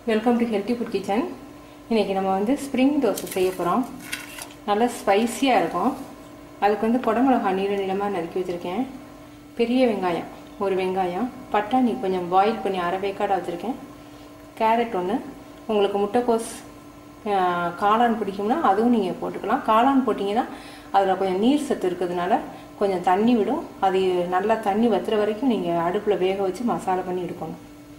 welcome to healthy food kitchen இன்றைக்கி நம்ம வந்து ஸ்ப்ரிங் தோசை செய்ய போகிறோம் நல்லா ஸ்பைஸியாக இருக்கும் அதுக்கு வந்து குடமிளகா நீள நீளமாக நறுக்கி வச்சுருக்கேன் பெரிய வெங்காயம் ஒரு வெங்காயம் பட்டாணி கொஞ்சம் பாயில் பண்ணி அரை வேக்காடாக வச்சுருக்கேன் கேரட் ஒன்று உங்களுக்கு முட்டைக்கோஸ் ஆஹ், காளான் பிடிக்கும்னா அதுவும் நீங்கள் போட்டுக்கலாம் காளான் போட்டிங்கன்னா அதில் கொஞ்சம் நீர் சத்து இருக்கிறதுனால கொஞ்சம் தண்ணி விடும் அது நல்லா தண்ணி வத்துற வரைக்கும் நீங்கள் அடுப்பில் வேக வச்சு மசாலா பண்ணி எடுக்கணும்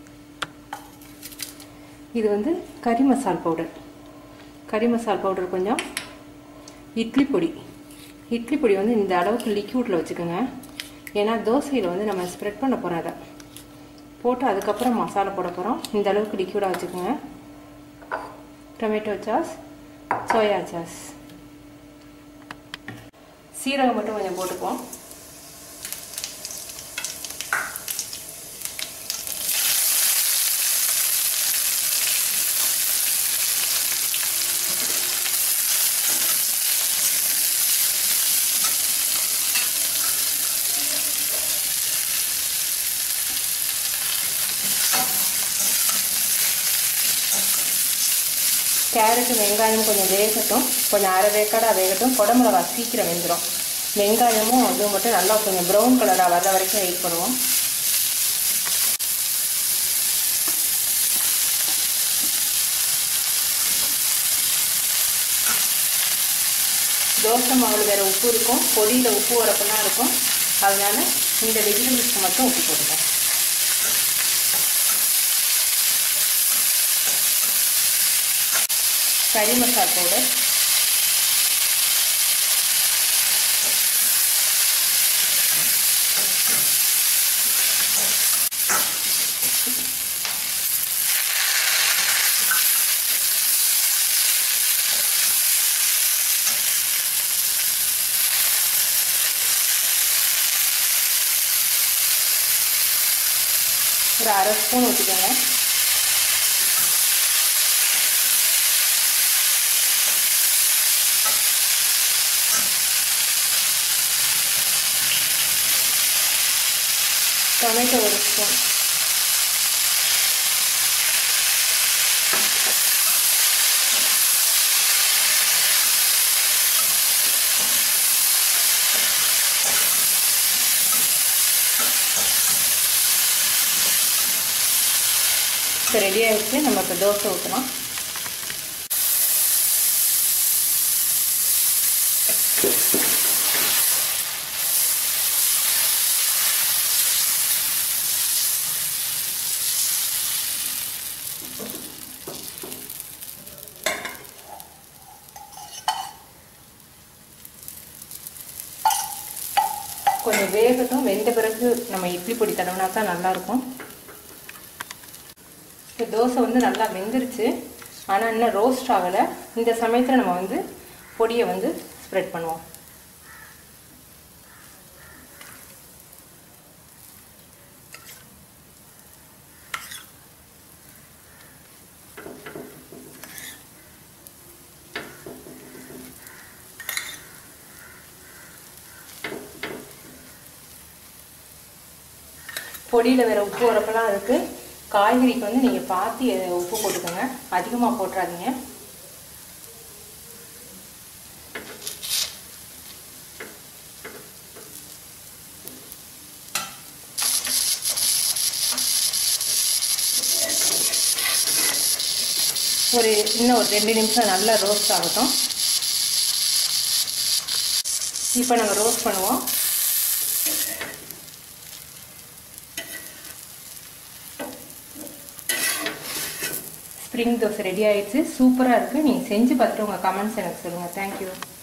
இது வந்து கறி மசால் பவுடர் கறி மசால் பவுடர் கொஞ்சம் இட்லி பொடி இட்லி பொடி வந்து இந்த அளவுக்கு லிக்யூடில் வச்சுக்கோங்க ஏன்னா தோசையில் வந்து நம்ம ஸ்ப்ரெட் பண்ண போகிறோம் அதை போட்டு அதுக்கப்புறம் மசாலா போட போகிறோம் இந்த அளவுக்கு லிக்யூடாக வச்சுக்கோங்க டொமேட்டோ சாஸ் சோயா சாஸ் சீரகம் மட்டும் கொஞ்சம் போட்டுக்குவோம் கேரட்டு வெங்காயம் கொஞ்சம் வேகட்டும் கொஞ்சம் அரை வேக்காடாக வேகட்டும் குடமிளகா சீக்கிரம் வெந்துடும் வெங்காயமும் இது மட்டும் நல்லா கொஞ்சம் ப்ரௌன் கலராக வர்ற வரைக்கும் வெயிட் பண்ணுவோம் தோசை மாவில் வேறு உப்பு இருக்கும் பொடியில் உப்பு வரப்பெல்லாம் இருக்கும் அதனால இந்த வெஜிடபிள்ஸ்க்கு மட்டும் உப்பு போட்டுக்கேன் கறி மசால் பவுடர் ஒரு அரை ஸ்பூன் ஊற்றிக்கோங்க டொமேட்டோ ஒரு ஸ்பூன் இப்போ ரெடி ஆகிடுச்சு நம்ம இப்போ தோசை ஊற்றலாம் கொஞ்சம் வேகட்டும் வெந்த பிறகு நம்ம இட்லி பொடி தடவினா தான் நல்லாயிருக்கும் இப்போ தோசை வந்து நல்லா வெந்துருச்சு ஆனால் இன்னும் ரோஸ்ட் ஆகலை இந்த சமயத்தில் நம்ம வந்து பொடியை வந்து ஸ்ப்ரெட் பண்ணுவோம் பொடியில் வேறு உப்பு உரப்பெல்லாம் இருக்குது காய்கறிக்கு வந்து நீங்கள் பார்த்து உப்பு போட்டுக்கோங்க அதிகமாக போட்டுறாதீங்க ஒரு இன்னும் ஒரு ரெண்டு நிமிஷம் நல்லா ரோஸ்ட் ஆகட்டும் இப்போ நம்ம ரோஸ்ட் பண்ணுவோம் ஸ்ப்ரிங் தோசை ரெடி ஆயிடுச்சு சூப்பராக இருக்குது நீங்கள் செஞ்சு பார்த்துட்டு உங்கள் கமெண்ட்ஸ் எனக்கு சொல்லுங்கள் தேங்க்யூ